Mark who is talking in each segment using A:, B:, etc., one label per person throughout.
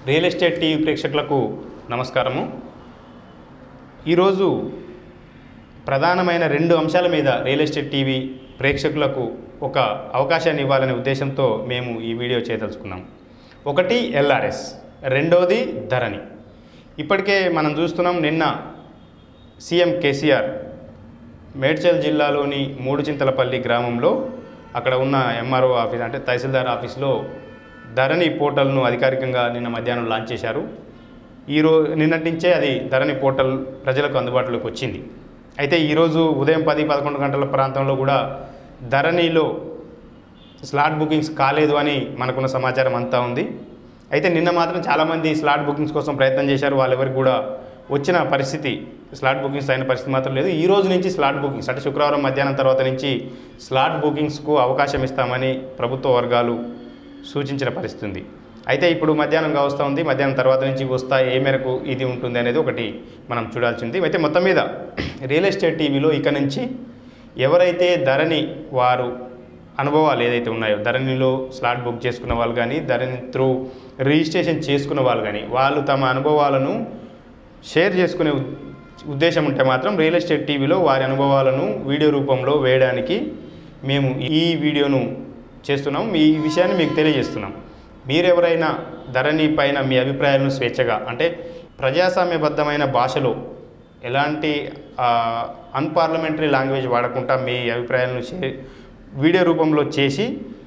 A: Real estate TV ప్రేక్షకులకు నమస్కారము ఈరోజు ప్రధానమైన రెండు అంశాల మీద రియల్ ఎస్టేట్ టీవీ ప్రేక్షకులకు ఒక అవకాశాన్ని ఇవ్వాలనే ఉద్దేశంతో మేము ఈ వీడియో చేయదలుచుకున్నాం ఒకటి ఎల్ఆర్ఎస్ రెండవది ధరణి ఇప్పటికే మనం చూస్తున్నాం నిన్న సీఎం కేసీఆర్ మేడ్చల్ జిల్లాలోని మూడు చింతలపల్లి గ్రామంలో అక్కడ ఉన్న ఎంఆర్ఓ ఆఫీస్ అంటే తహసీల్దార్ ఆఫీస్లో ధరణి పోర్టల్ను అధికారికంగా నిన్న మధ్యాహ్నం లాంచ్ చేశారు ఈరోజు నిన్నటి నుంచే అది ధరణి పోర్టల్ ప్రజలకు అందుబాటులోకి వచ్చింది అయితే ఈరోజు ఉదయం పది పదకొండు గంటల ప్రాంతంలో కూడా ధరణిలో స్లాట్ బుకింగ్స్ కాలేదు అని మనకున్న సమాచారం అంతా ఉంది అయితే నిన్న మాత్రం చాలామంది స్లాట్ బుకింగ్స్ కోసం ప్రయత్నం చేశారు వాళ్ళెవరికి కూడా వచ్చిన పరిస్థితి స్లాట్ బుకింగ్స్ అయిన పరిస్థితి మాత్రం లేదు ఈ రోజు నుంచి స్లాట్ బుకింగ్స్ అంటే శుక్రవారం మధ్యాహ్నం తర్వాత నుంచి స్లాట్ బుకింగ్స్కు అవకాశం ఇస్తామని ప్రభుత్వ వర్గాలు సూచించిన పరిస్థితి ఉంది అయితే ఇప్పుడు మధ్యాహ్నం కావస్తూ ఉంది మధ్యాహ్నం తర్వాత నుంచి వస్తా ఏ మేరకు ఇది ఉంటుంది అనేది ఒకటి మనం చూడాల్సింది అయితే మొత్తం మీద రియల్ ఎస్టేట్ టీవీలో ఇక నుంచి ఎవరైతే ధరని వారు అనుభవాలు ఏదైతే ఉన్నాయో ధరణిలో స్లాట్ బుక్ చేసుకున్న వాళ్ళు కానీ ధరణి త్రూ రిజిస్ట్రేషన్ చేసుకున్న వాళ్ళు కానీ వాళ్ళు తమ అనుభవాలను షేర్ చేసుకునే ఉద్- ఉద్దేశం ఉంటే మాత్రం రియల్ ఎస్టేట్ టీవీలో వారి అనుభవాలను వీడియో రూపంలో వేయడానికి మేము ఈ వీడియోను చేస్తున్నాం ఈ విషయాన్ని మీకు తెలియజేస్తున్నాం మీరెవరైనా ధరణి పైన మీ అభిప్రాయాలను స్వేచ్ఛగా అంటే ప్రజాస్వామ్యబద్ధమైన భాషలో ఎలాంటి అన్పార్లమెంటరీ లాంగ్వేజ్ వాడకుండా మీ అభిప్రాయాలను షే వీడియో రూపంలో చేసి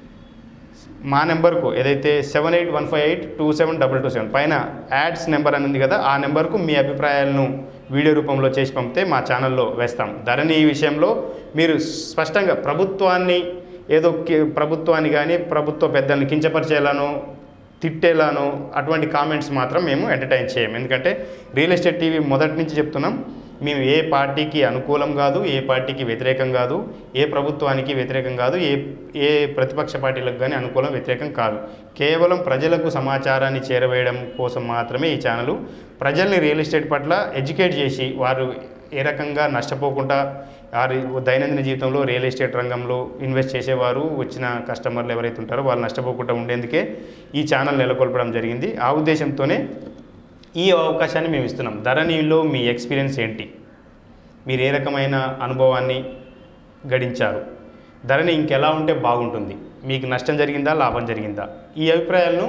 A: మా నెంబర్కు ఏదైతే seven eight one five eight two seven double two seven పైన యాడ్స్ నెంబర్ అని ఉంది కదా ఆ నెంబర్కు మీ అభిప్రాయాలను వీడియో రూపంలో చేసి పంపితే మా ఛానల్లో వేస్తాం ధరణి ఈ విషయంలో మీరు స్పష్టంగా ప్రభుత్వాన్ని ఏదో కి- ప్రభుత్వాన్ని కానీ ప్రభుత్వ పెద్దల్ని కించపరిచేలానో తిట్టేలానో అటువంటి కామెంట్స్ మాత్రం మేము ఎంటర్టైన్ చేయము ఎందుకంటే రియల్ ఎస్టేట్ టీవీ మొదటి నుంచి చెప్తున్నాం మేము ఏ పార్టీకి అనుకూలం కాదు ఏ పార్టీకి వ్యతిరేకం కాదు ఏ ప్రభుత్వానికి వ్యతిరేకం కాదు ఏ ఏ ప్రతిపక్ష పార్టీలకు కానీ అనుకూలం వ్యతిరేకం కాదు కేవలం ప్రజలకు సమాచారాన్ని చేరవేయడం కోసం మాత్రమే ఈ ఛానల్ ప్రజల్ని రియల్ ఎస్టేట్ పట్ల ఎడ్యుకేట్ చేసి వారు ఏ రకంగా నష్టపోకుండా వారి దైనందిన జీవితంలో రియల్ ఎస్టేట్ రంగంలో ఇన్వెస్ట్ చేసేవారు వచ్చిన కస్టమర్లు ఎవరైతే ఉంటారో వాళ్ళు నష్టపోకుండా ఉండేందుకే ఈ ఛానల్ నెలకొల్పడం జరిగింది ఆ ఉద్దేశంతోనే ఈ అవకాశాన్ని మేము ఇస్తున్నాం ధరణిలో మీ ఎక్స్పీరియన్స్ ఏంటి మీరు ఏ రకమైన అనుభవాన్ని గడించారు ధరణి ఇంకెలా ఉంటే బాగుంటుంది మీకు నష్టం జరిగిందా లాభం జరిగిందా ఈ అభిప్రాయాలను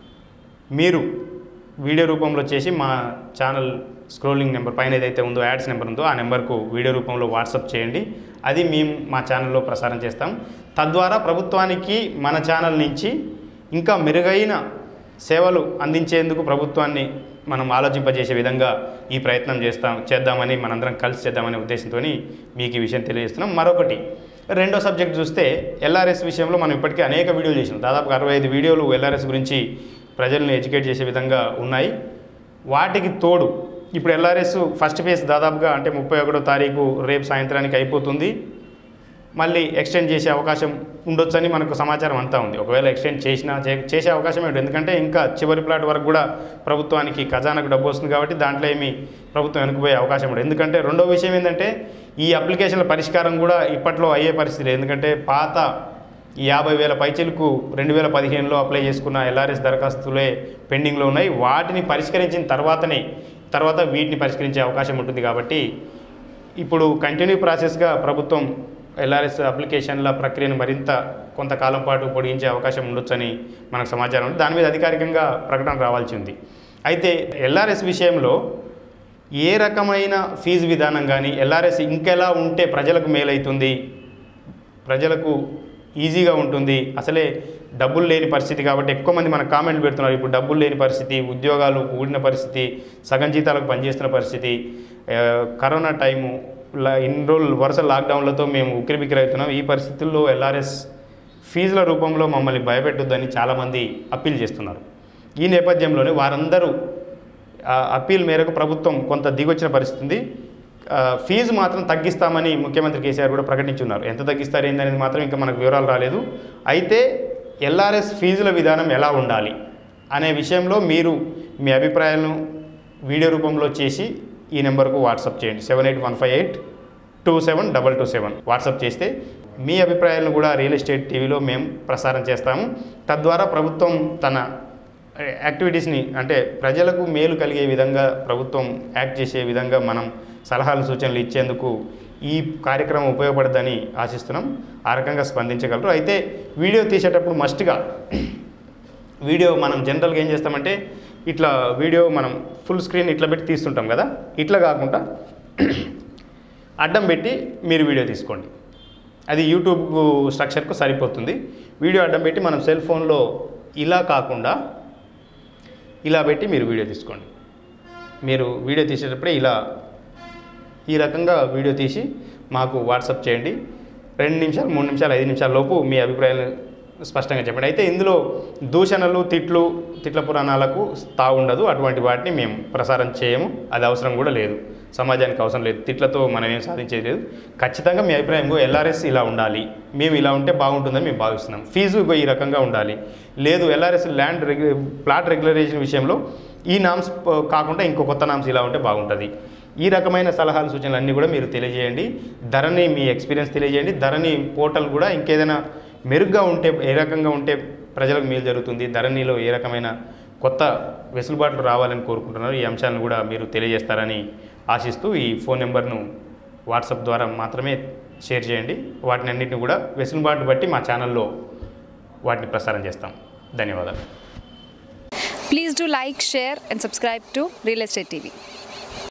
A: మీరు వీడియో రూపంలో చేసి మా ఛానల్ స్క్రోలింగ్ నెంబర్ పైన ఏదైతే ఉందో యాడ్స్ నెంబర్ ఉందో ఆ నెంబర్కు వీడియో రూపంలో వాట్సాప్ చేయండి అది మేము మా ఛానల్లో ప్రసారం చేస్తాం తద్వారా ప్రభుత్వానికి మన ఛానల్ నుంచి ఇంకా మెరుగైన సేవలు అందించేందుకు ప్రభుత్వాన్ని మనం ఆలోచింపజేసే విధంగా ఈ ప్రయత్నం చేస్తాం చేద్దామని మనందరం కలిసి చేద్దామనే ఉద్దేశంతో మీకు ఈ విషయం తెలియజేస్తున్నాం మరొకటి రెండో సబ్జెక్ట్ చూస్తే ఎల్ఆర్ఎస్ విషయంలో మనం ఇప్పటికే అనేక వీడియోలు చేసినాం దాదాపు అరవై ఐదు వీడియోలు ఎల్ఆర్ఎస్ గురించి ప్రజల్ని ఎడ్యుకేట్ చేసే విధంగా ఉన్నాయి వాటికి తోడు ఇప్పుడు ఎల్ఆర్ఎస్ ఫస్ట్ ఫేజ్ దాదాపుగా అంటే ముప్పై ఒకటో తారీఖు రేపు సాయంత్రానికి అయిపోతుంది మళ్ళీ ఎక్స్టెండ్ చేసే అవకాశం ఉండొచ్చని మనకు సమాచారం అంతా ఉంది ఒకవేళ ఎక్స్టెండ్ చేసినా చే- చేసే అవకాశం ఏంటి ఎందుకంటే ఇంకా చివరి ప్లాట్ వరకు కూడా ప్రభుత్వానికి ఖజానాకు డబ్బు వస్తుంది కాబట్టి దాంట్లో ఏమి ప్రభుత్వం వెనుకపోయే అవకాశం ఉండదు ఎందుకంటే రెండో విషయం ఏంటంటే ఈ అప్లికేషన్ల పరిష్కారం కూడా ఇప్పట్లో అయ్యే పరిస్థితి లేదు ఎందుకంటే పాత ఈ యాభై వేల పైచీలకు రెండు వేల పదిహేనులో అప్లై చేసుకున్న ఎల్ఆర్ఎస్ దరఖాస్తులే పెండింగ్లో ఉన్నాయి వాటిని పరిష్కరించిన తర్వాతనే తర్వాత వీటిని పరిష్కరించే అవకాశం ఉంటుంది కాబట్టి ఇప్పుడు కంటిన్యూ ప్రాసెస్గా ప్రభుత్వం ఎల్ఆర్ఎస్ అప్లికేషన్ల ప్రక్రియను మరింత కొంతకాలం పాటు పొడిగించే అవకాశం ఉండొచ్చని మనకు సమాచారం ఉంది దాని మీద అధికారికంగా ప్రకటన రావాల్సి ఉంది అయితే ఎల్ఆర్ఎస్ విషయంలో ఏ రకమైన ఫీజు విధానం కానీ ఎల్ఆర్ఎస్ ఇంకెలా ఉంటే ప్రజలకు మేలవుతుంది ప్రజలకు ఈజీగా ఉంటుంది అసలే డబ్బులు లేని పరిస్థితి కాబట్టి ఎక్కువ మంది మన కామెంట్లు పెడుతున్నారు ఇప్పుడు డబ్బులు లేని పరిస్థితి ఉద్యోగాలు ఊడిన పరిస్థితి సగం జీతాలకు పనిచేస్తున్న పరిస్థితి ఆ, కరోనా టైము లా- ఇన్ని రోజులు వరుస లాక్డౌన్లతో మేము ఉక్కిరిబిక్కిరి అవుతున్నాం ఈ పరిస్థితుల్లో ఎల్ఆర్ఎస్ ఫీజుల రూపంలో మమ్మల్ని భయపెట్టొద్దని చాలామంది అప్పీల్ చేస్తున్నారు ఈ నేపథ్యంలోనే వారందరూ ఆ అప్పీల్ మేరకు ప్రభుత్వం కొంత దిగొచ్చిన పరిస్థితి ఉంది ఆ, ఫీజు మాత్రం తగ్గిస్తామని ముఖ్యమంత్రి కేసీఆర్ కూడా ప్రకటించున్నారు ఎంత తగ్గిస్తారు ఏందనేది మాత్రం ఇంకా మనకు వివరాలు రాలేదు అయితే ఎల్ఆర్ఎస్ ఫీజుల విధానం ఎలా ఉండాలి అనే విషయంలో మీరు మీ అభిప్రాయాలను వీడియో రూపంలో చేసి ఈ నెంబర్కు వాట్సాప్ చేయండి seven eight one five eight two seven double two seven WhatsApp చేస్తే మీ అభిప్రాయాలను కూడా రియల్ ఎస్టేట్ టీవీలో మేము ప్రసారం చేస్తాము తద్వారా ప్రభుత్వం తన యాక్టివిటీస్ని అంటే ప్రజలకు మేలు కలిగే విధంగా ప్రభుత్వం యాక్ట్ చేసే విధంగా మనం సలహాలు సూచనలు ఇచ్చేందుకు ఈ కార్యక్రమం ఉపయోగపడదని ఆశిస్తున్నాం ఆ రకంగా స్పందించగలరు అయితే వీడియో తీసేటప్పుడు మస్ట్గా వీడియో మనం జనరల్గా ఏం చేస్తామంటే ఇట్లా వీడియో మనం ఫుల్ స్క్రీన్ ఇట్లా పెట్టి తీస్తుంటాం కదా ఇట్లా కాకుండా అడ్డం పెట్టి మీరు వీడియో తీసుకోండి అది యూట్యూబ్ స్ట్రక్చర్కు సరిపోతుంది వీడియో అడ్డం పెట్టి మనం సెల్ ఫోన్లో ఇలా కాకుండా ఇలా పెట్టి మీరు వీడియో తీసుకోండి మీరు వీడియో తీసేటప్పుడే ఇలా ఈ రకంగా వీడియో తీసి మాకు వాట్సాప్ చేయండి రెండు నిమిషాలు మూడు నిమిషాలు ఐదు నిమిషాల లోపు మీ అభిప్రాయాలు స్పష్టంగా చెప్పండి అయితే ఇందులో దూషణలు తిట్లు తిట్ల పురాణాలకు తావు ఉండదు అటువంటి వాటిని మేము ప్రసారం చేయము అది అవసరం కూడా లేదు సమాజానికి అవసరం లేదు తిట్లతో మనం ఏం సాధించేది లేదు ఖచ్చితంగా మీ అభిప్రాయం ఇగో ఎల్ఆర్ఎస్ ఇలా ఉండాలి మేము ఇలా ఉంటే బాగుంటుందని మేము భావిస్తున్నాం ఫీజు ఇగో ఈ రకంగా ఉండాలి లేదు ఎల్ఆర్ఎస్ ల్యాండ్ రెగ్యు ప్లాట్ రెగ్యులరైజేషన్ విషయంలో ఈ నామ్స్ ప- కాకుండా ఇంకో కొత్త నామ్స్ ఇలా ఉంటే బాగుంటుంది ఈ రకమైన సలహాలు సూచనలు అన్నీ కూడా మీరు తెలియజేయండి ధరని మీ ఎక్స్పీరియన్స్ తెలియజేయండి ధరని పోర్టల్ కూడా ఇంకేదైనా మెరుగ్గా ఉంటే ఏ రకంగా ఉంటే ప్రజలకు మేలు జరుగుతుంది ధరణిలో ఏ రకమైన కొత్త వెసులుబాట్లు రావాలని కోరుకుంటున్నారు ఈ అంశాలను కూడా మీరు తెలియజేస్తారని ఆశిస్తూ ఈ ఫోన్ నెంబర్ను వాట్సాప్ ద్వారా మాత్రమే షేర్ చేయండి వాటిని అన్నింటిని కూడా వెసులుబాటు బట్టి మా ఛానల్లో వాటిని ప్రసారం చేస్తాం ధన్యవాదాలు
B: Please do like, share, and subscribe to Real Estate TV.